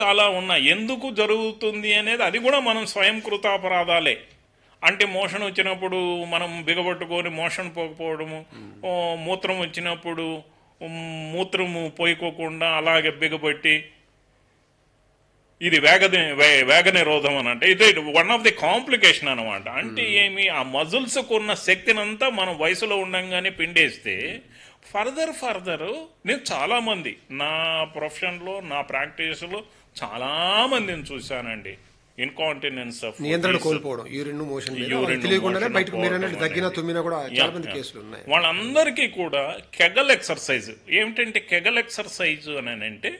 చాలా ఉన్నాయి ఎందుకు జరుగుతుంది అనేది అది కూడా మనం స్వయంకృతాపరాధాలే అంటే మోషన్ వచ్చినప్పుడు మనం బిగబట్టుకొని మోషన్ పోకపోవడము ఓ, మూత్రం వచ్చినప్పుడు ఉమ్, మూత్రము పోయికోకుండా అలాగే బిగబట్టి ఇది వేగ వే- వేగ నిరోధం అని అంటే ఇది వన్ ఆఫ్ ది కాంప్లికేషన్ అనమాట అంటే ఏమి ఆ మజిల్స్కు ఉన్న శక్తినంతా మనం వయసులో ఉండంగానే పిండేస్తే ఫర్దర్ ఫర్దర్ నేను చాలా మంది నా ప్రొఫెషన్లో నా ప్రాక్టీస్లో చాలా మందిని చూశానండి ఇన్కాంటినెన్స్ ఆఫ్ నియంత్రణ కోల్పోవడం యూరిన్ మోషన్ మీద Urine వాళ్ళకి తెలియకుండానే motion బయటకు మీరు అన్నట్టు పోవడం తగ్గినా అనేది. తుమ్మినా కూడా Yeah, చాలా మంది yeah. కేసులు ఉన్నాయి వాళ్ళందరికీ కూడా కెగల్ ఎక్సర్సైజ్ ఏమిటంటే కెగల్ ఎక్సర్సైజ్ అని అంటే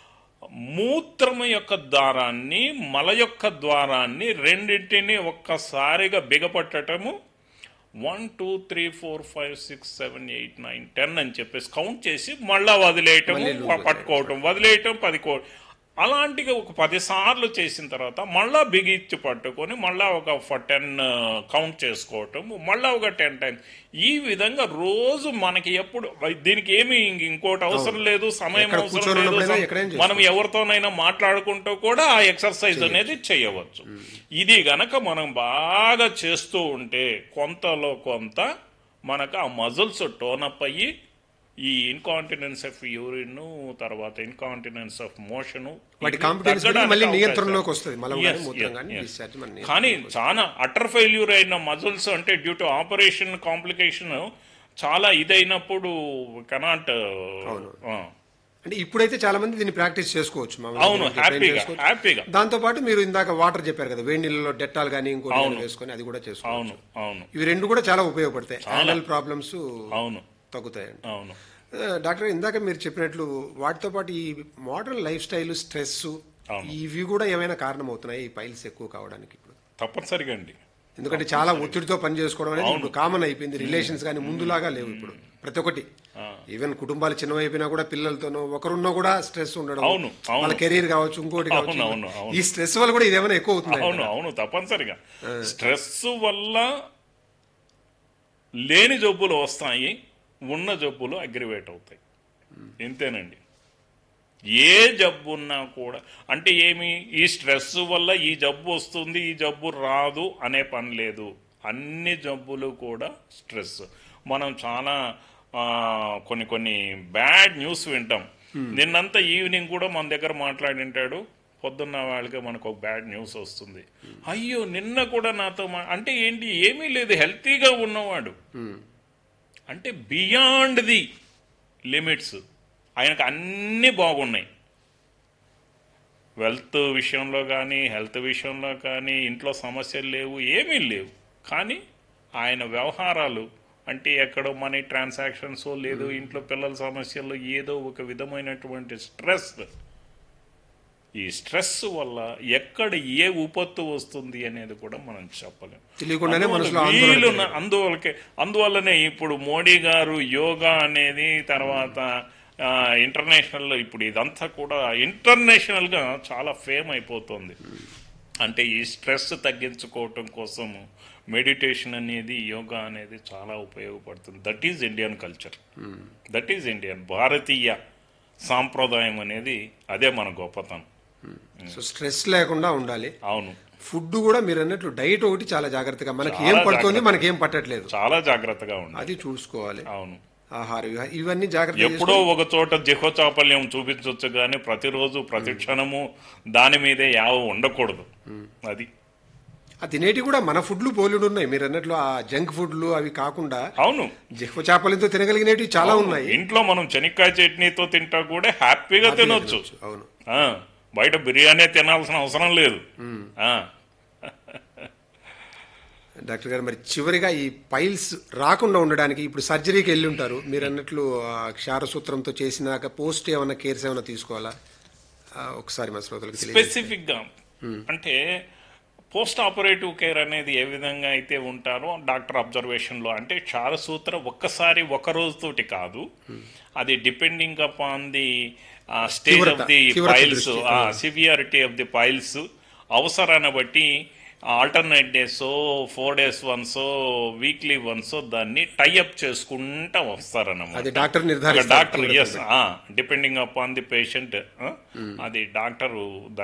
మూత్రము యొక్క ద్వారాన్ని మల యొక్క ద్వారాన్ని రెండింటిని ఒక్కసారిగా బిగపట్టటము one two three four five six seven eight nine ten అని చెప్పేసి కౌంట్ చేసి మళ్ళా వదిలేయటము పట్టుకోవటం వదిలేయటం పది కో అలాంటిగా ఒక పది సార్లు చేసిన తర్వాత మళ్ళా బిగిచ్చి పట్టుకొని మళ్ళా ఒక టెన్ కౌంట్ చేసుకోవటం మళ్ళా ఒక టెన్ టైం ఈ విధంగా రోజు మనకి ఎప్పుడు దీనికి ఏమి ఇంక- ఇంకోటి అవసరం లేదు సమయం ఎక్కడ అవసరం కూర్చొని లేదు ఉన్నప్పుడైనా సం- ఎక్కడైనా మనం ఎవరితోనైనా మాట్లాడుకుంటూ కూడా ఆ ఎక్సర్సైజ్ అనేది చేయవచ్చు ఇది గనక మనం బాగా చేస్తూ ఉంటే కొంతలో కొంత మనకు ఆ మజిల్స్ టోనప్ అయ్యి ఈ ఇన్కాంటినెన్స్ ఆఫ్ యూరిన్ తర్వాత ఇన్కాంటినెన్స్ ఆఫ్ మోషన్ వాటి కాంపిటెన్స్ మళ్ళీ నియంత్రణలోకి వస్తుంది మలం కానీ మూత్రం కానీ డిశ్చార్జ్ మన నియంత్రణ- కానీ చాలా అటర్ ఫెయిల్యూర్ అయిన మజిల్స్ అంటే డ్యూ టు ఆపరేషన్ కాంప్లికేషన్ చాలా ఇదైనప్పుడు కెనాట్ అంటే ఇప్పుడైతే చాలా మంది దీన్ని ప్రాక్టీస్ చేసుకోవచ్చు మామూలుగా అవును దీన్ని train హ్యాపీగా చేసుకోవచ్చు. హ్యాపీగా దాంతో పాటు మీరు ఇందాక వాటర్ చెప్పారు కదా వేడి నీళ్ళలో డెట్టాల్ కానీ ఇంకోటి కానీ వేసుకొని అది కూడా చేసుకోవచ్చు అవును అవును ఇవి రెండు కూడా చాలా ఉపయోగపడతాయి హ్యాండల్ ప్రాబ్లమ్స్ అవును తగ్గుతాయండి అవును ఆ, డాక్టర్ ఇందాక మీరు చెప్పినట్లు వాటితో పాటు ఈ మోడర్న్ లైఫ్ స్టైల్ స్ట్రెస్ ఇవి కూడా ఏమైనా కారణం అవుతున్నాయి ఈ పైల్స్ ఎక్కువ కావడానికి ఇప్పుడు తప్పనిసరిగా అండి ఎందుకంటే చాలా ఒత్తిడితో పని చేసుకోవడం అనేది ఇప్పుడు కామన్ అయిపోయింది రిలేషన్స్ కానీ ముందులాగా లేవు ఇప్పుడు ప్రతి ఒక్కటి ఈవెన్ కుటుంబాలు చిన్నవైపోయినా కూడా పిల్లలతోనో ఒకరున్నా కూడా స్ట్రెస్ ఉండడం అవును, అవును. వాళ్ళ కెరీర్ కావచ్చు ఇంకోటి అవును, అవును, కావచ్చు అవును. ఈ స్ట్రెస్ వల్ల కూడా ఇదేమైనా ఎక్కువ అవుతుంది అవును అవును తప్పనిసరిగా స్ట్రెస్ వల్ల లేని జబ్బులు వస్తాయి ఉన్న జబ్బులు అగ్రివేట్ అవుతాయి ఇంతేనండి ఏ జబ్బు ఉన్నా కూడా అంటే ఏమి ఈ స్ట్రెస్ వల్ల ఈ జబ్బు వస్తుంది ఈ జబ్బు రాదు అనే పని లేదు అన్ని జబ్బులు కూడా స్ట్రెస్ మనం చాలా ఆ, కొన్ని కొన్ని బ్యాడ్ న్యూస్ వింటాం నిన్నంతా ఈవినింగ్ కూడా మన దగ్గర మాట్లాడింటాడు పొద్దున్న వాళ్ళకి మనకు ఒక బ్యాడ్ న్యూస్ వస్తుంది అయ్యో నిన్న కూడా నాతో మా అంటే ఏంటి ఏమీ లేదు హెల్తీగా ఉన్నవాడు అంటే బియాండ్ ది లిమిట్స్ ఆయనకు అన్నీ బాగున్నాయి వెల్త్ విషయంలో కానీ హెల్త్ విషయంలో కానీ ఇంట్లో సమస్యలు లేవు ఏమీ లేవు కానీ ఆయన వ్యవహారాలు అంటే ఎక్కడో మనీ ట్రాన్సాక్షన్స్ లేదు ఇంట్లో పిల్లల సమస్యలు ఏదో ఒక విధమైనటువంటి స్ట్రెస్ ఈ స్ట్రెస్ వల్ల ఎక్కడ ఏ ఉపత్తు వస్తుంది అనేది కూడా మనం చెప్పలేం తెలియకుండానే అందువల్ల మనసులో ఆందోళన వీలున్న అందువల్లకే అందువల్లనే ఇప్పుడు మోడీ గారు యోగా అనేది తర్వాత ఆ, ఇంటర్నేషనల్ ఇప్పుడు ఇదంతా కూడా ఇంటర్నేషనల్ గా చాలా ఫేమ్ అయిపోతుంది అంటే ఈ స్ట్రెస్ తగ్గించుకోవటం కోసము మెడిటేషన్ అనేది యోగా అనేది చాలా ఉపయోగపడుతుంది that is Indian culture that is Indian భారతీయ సాంప్రదాయం అనేది అదే మన గొప్పతనం సో స్ట్రెస్ లేకుండా ఉండాలి అవును ఫుడ్ కూడా మీరు అన్నట్లు డైట్ ఒకటి చాలా జాగ్రత్తగా మనకి చాలా ఏం పడుతుంది జాగ్రత్త. మనకి ఏం పట్టట్లేదు చాలా జాగ్రత్తగా ఉండాలి అది చూసుకోవాలి అవును ఆహార విహా- ఇవన్నీ జాగ్రత్త ఎప్పుడో ఒక చోట జిహోచాపల్యం చూపించవచ్చు కానీ ప్రతిరోజు ప్రతి క్షణము దాని మీదే యావ ఉండకూడదు అది ఆ తినేటి కూడా మన ఫుడ్లు పోలిడు ఉన్నాయి మీరు అన్నట్లు ఆ జంక్ ఫుడ్లు అవి కాకుండా అవును జిహ్వ చేపలతో తినగలిగినవి చాలా ఉన్నాయి ఇంట్లో మనం శనక్కాయ చట్నీతో తింటా కూడా హ్యాపీగా తినొచ్చు అవును ఆ, బయట బిర్యానీ తినాల్సిన అవసరం లేదు ఆ, డాక్టర్ గారు మరి చివరిగా ఈ పైల్స్ రాకుండా ఉండడానికి ఇప్పుడు సర్జరీకి వెళ్ళి ఉంటారు మీరు అన్నట్లు ఆ క్షారసూత్రంతో చేసినాక పోస్ట్ ఏమైనా కేర్స్ ఏమైనా తీసుకోవాలా ఆ, ఒకసారి మా శ్రోతలకు తెలియజేయండి. స్పెసిఫిక్ గా అంటే పోస్ట్ ఆపరేటివ్ కేర్ అనేది ఏ విధంగా అయితే ఉంటారో డాక్టర్ అబ్జర్వేషన్ లో అంటే క్షారసూత్ర ఒక్కసారి ఒక రోజుతోటి కాదు అది డిపెండింగ్ అపాన్ ది స్టేజ్ తీవ్రత, ఆఫ్ ది తీవ్రత పైల్స్ దృష్టి. సివియారిటీ ఆఫ్ ది పైల్స్ అవసరాన్ని బట్టి alternate days four days once weekly once దాన్ని టైఅప్ చేసుకుంటా వస్తారన్నమాట అది డాక్టర్ ఒక నిర్ధారిస్తారు doctor yes depending upon the patient అది డాక్టర్